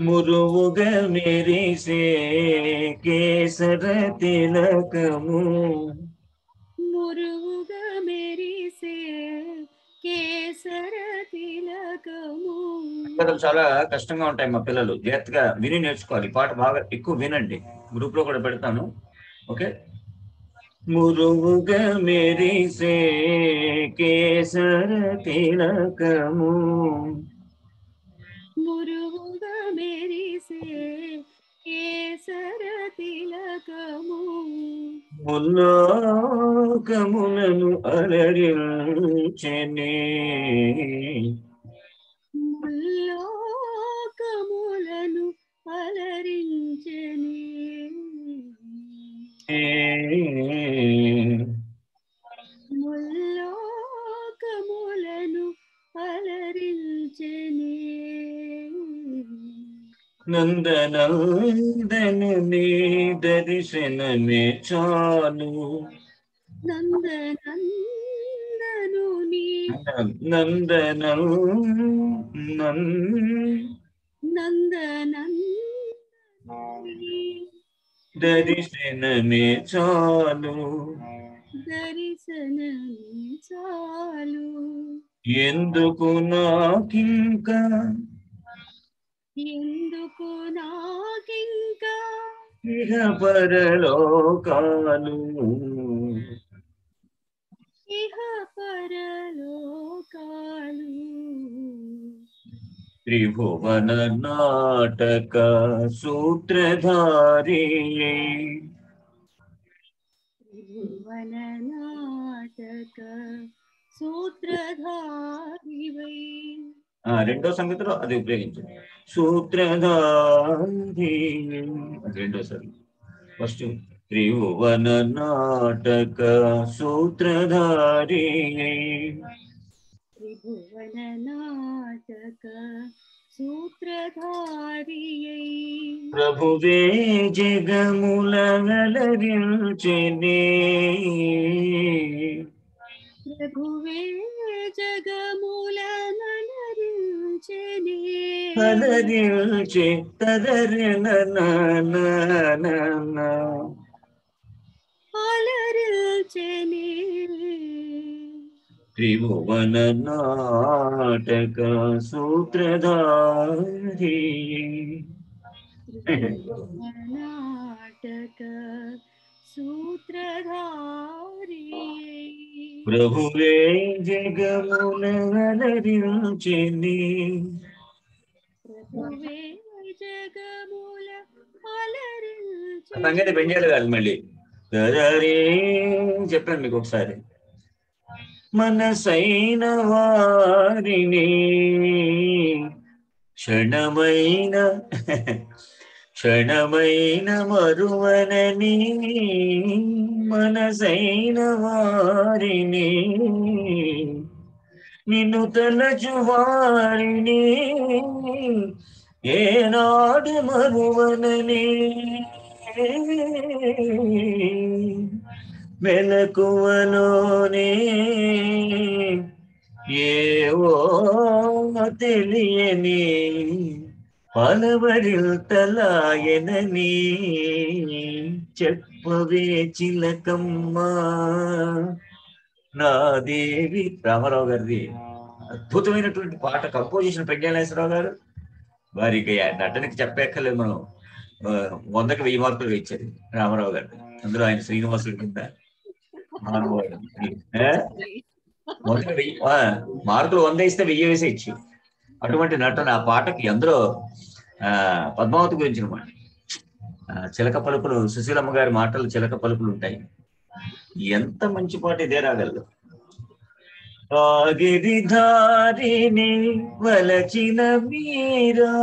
మురువుగ మెరిసే కేసర తిలకము మురుగుగా మెరిసే కేసర తిలకము పిల్లలు చాలా కష్టంగా ఉంటాయి మా పిల్లలు జాగ్రత్తగా విని నేర్చుకోవాలి ఈ పాట బాగా ఎక్కువ వినండి గ్రూప్ లో కూడా పెడతాను ఓకే మురుగుగా మెరిసే కేసర తిలకము మురుగుగా మెరిసే కేసర తిలకము ముల్లోకములను అలరించనే ముల్లోకములను అలరించని ముల్లోకములను అలరించని నందనందను నీ దర్శనమే చాలు నందనందను నీ నందనం నం నందనందను నీ దర్శనమే చాలు దర్శనమే చాలు ఎందుకు నాకింకా ఎందుకు నాకింకా ఇహ పరలోకాలు ఇహ పరలోకాలు త్రిభువన నాటక సూత్రధారి త్రిభువన నాటక సూత్రధారివై ఆ రెండో సంగతిలో అది ఉపయోగించండి సూత్రధారి అది రెండోసారి ఫస్ట్ త్రిభువన నాటక సూత్రధారి త్రిభువన నాటక సూత్రధారియై ప్రభువే జగముల అలరించెనే ప్రభువే జగముల నలరించనే అలరించే తదరన అలరించనే త్రిభువన నాటక సూత్రధారి త్రిభువన నాటక సూత్రధారియై ప్రభువే జగమున అలరించెని ప్రభువే జగముల సంగతి పెంచాలి కాదు మళ్ళీ దదరే చెప్పాను మీకు ఒకసారి మనసైన వారిని క్షణమైన క్షణమైన మరువనని మనసైన వారిని నిన్ను తలచు వారిని ఏనాడు మరువనని మెలకువలోనే ఏవో తెలియని పలవరిల్తలాయనని చెప్పవే చిలకమ్మా నా దేవి రామారావు గారిది అద్భుతమైనటువంటి పాట కంపోజిషన్ ప్రజ్ఞానేశ్వరరావు గారు వారికి ఆ నటనకి చెప్పక్కర్లేదు మనం ఆ, వందకి వెయ్యి మార్కులు ఇచ్చారు రామారావు గారు అందులో ఆయన శ్రీనివాసుడి కింద మానవుడు. ఏ? వందకి వెయ్యి ఆ, మార్కులు వంద ఇస్తే వెయ్యి వేసే ఇచ్చు అటువంటి నటన ఆ పాటకి అందులో ఆ పద్మావతి గురించి అనమాట చిలక పలుకులు సుశీలమ్మ గారి మాటలు చిలక పలుకులు ఉంటాయి ఎంత మంచి పాట ఇదే రాగలదు ఆగిరిధారిని వలచిన మీరా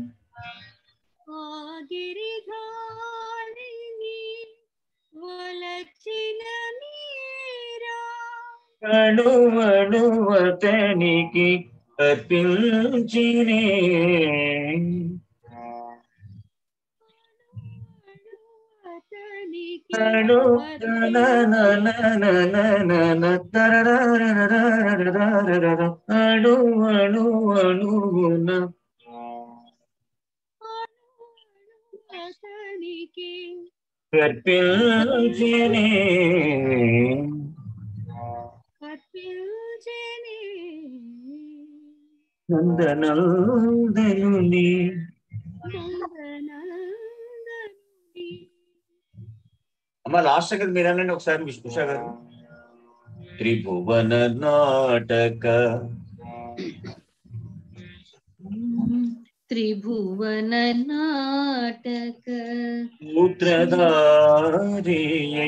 ఆగిరిధారిణి వలచిన మీరా అణువణువతనికి అర్పించినే అతనికి అణు నననననననన తరరరరరరరరరర. అణు అణు అణువున అతనికి కర్పించనే అర్పించని నందనందనుని నందనందనుని అమ్మ లాస్ట్ సెకండ్ మీరు అనండి ఒకసారి ఉష- ఉషా గారు త్రిభువన నాటక త్రిభువన నాటక సూత్రధారి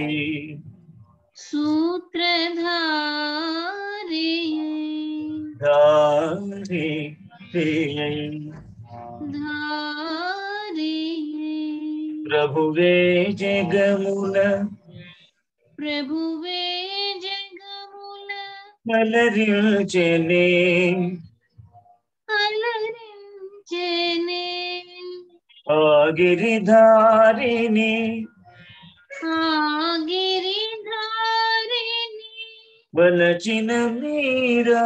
సూత్రధారి ధారి ధారి ప్రభువే జగముల ప్రభువే జగముల మలరించెనే అలరించెనే ఆగిరిధారిని ఆగిరిధారిని వలచిన మీరా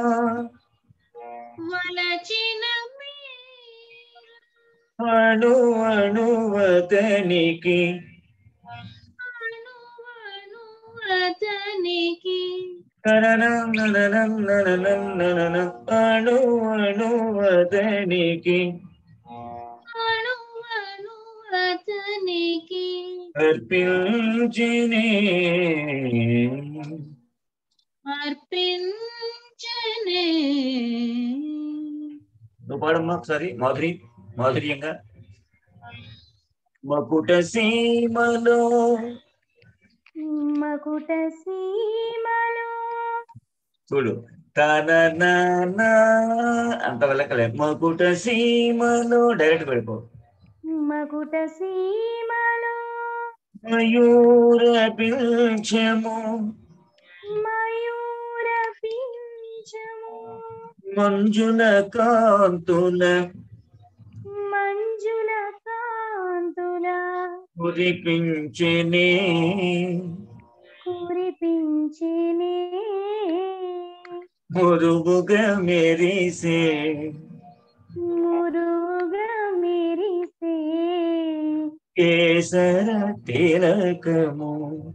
వలచిన మీరు అణు అణువతనికి అణువణు అతనికి నననం నననం నననం నననం అణు అణువతనికి అణువణు అతనికి అర్పించినే అర్పించనే నువ్వు పాడమ్మా ఒకసారి మాధురి మాధుర్యంగా మకుట సీమలో మకుట సీమలో చూడు తన నాన్న అంత వెళ్ళకలే మకుట సీమలో డైరెక్ట్ వెళ్ళిపో మకుట సీమలో మయూర పింఛము మయూర పింఛము మంజుల కాంతుల మంజుల కాంతుల కురిపించనే కురిపించినే మురుగుగా మెరిసే మురుగా మెరిసే కేసర తిలకము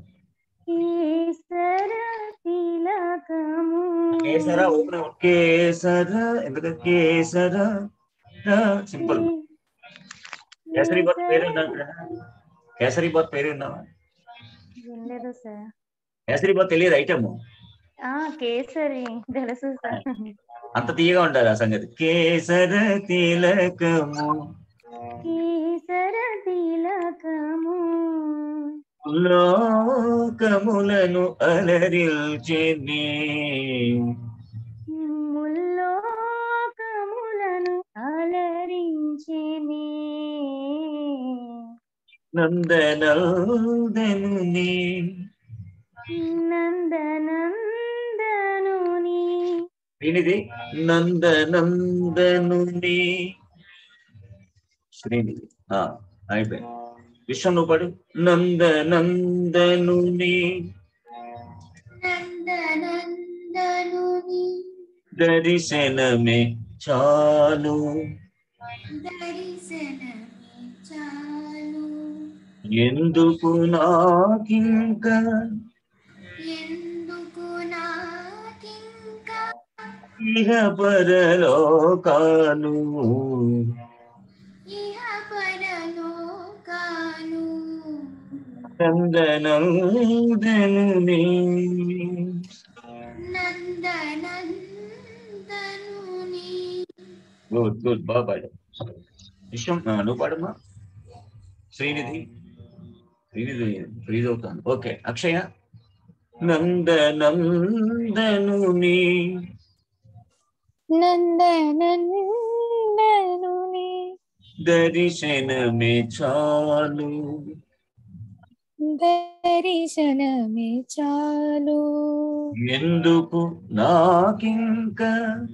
కేసర తిలకము కేసర ఓపెన్ కేసర ఎందుకు కేసర సింపుల్ కేసరి బాత్ పేరు ఉందా అక్కడ? కేసరి బాత్ పేరు ఉందా వినలేదు సార్ కేసరి బాత్ తెలియదు ఐటమ్ ఆ కేసరి తెలుసు సార్ అంత తీయగా ఉండాలి ఆ సంగతి కేసర తిలకము కేసర తిలకము లోకములను అలరిల్చెని ముల్లోకములను అలరించిని నందనందనుని నందనందనుని శ్రీనిధి నందనందనుని శ్రీనిధి ఆ, అయిపోయింది విశ్వం నువ్వు పడు నందనందనుని నందనందనుని దర్శనమే చాలు దర్శనమే చాలు ఎందుకు నాకింకా ఎందుకు నాకింకా ఇహ పరలోకాలు ఇహ పరలోకాలు నందనందనుని నందనందనుని గుడ్ గుడ్ బాగా పాడు విశ్వం ఆ, నువ్వు పాడమ్మా శ్రీనిధి శ్రీనిధి ఫ్రీజ్ అవుతాను ఓకే అక్షయ నందనందనుని నందనందనుని దర్శనమే చాలు దర్శనమే చాలు ఎందుకు నాకింకా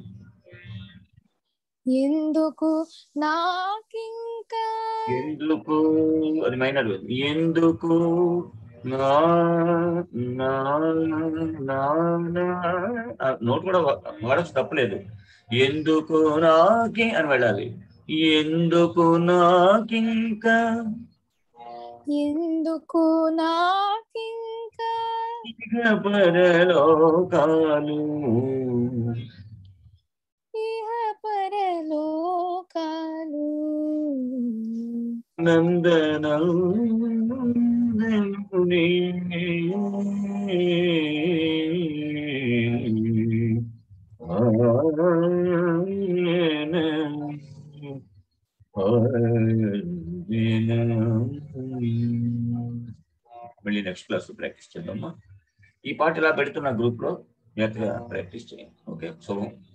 ఎందుకు నాకింకా ఎందుకు అది మైనర్ ఎందుకు నా నా నా నా ఆ, నోట్ కూడా వా- వాడచ్చు తప్పలేదు ఎందుకు నాకి అని వెళ్ళాలి ఎందుకు నాకింకా ఎందుకు నాకింకా ఇహ పరలోకాలు ఇహ పరలోకాలు నందనందనుని మళ్ళీ నెక్స్ట్ క్లాస్ ప్రాక్టీస్ చేద్దామా ఈ పాట ఇలా పెడుతున్న గ్రూప్ లో జాగ్రత్తగా ప్రాక్టీస్ చేయండి ఓకే శుభం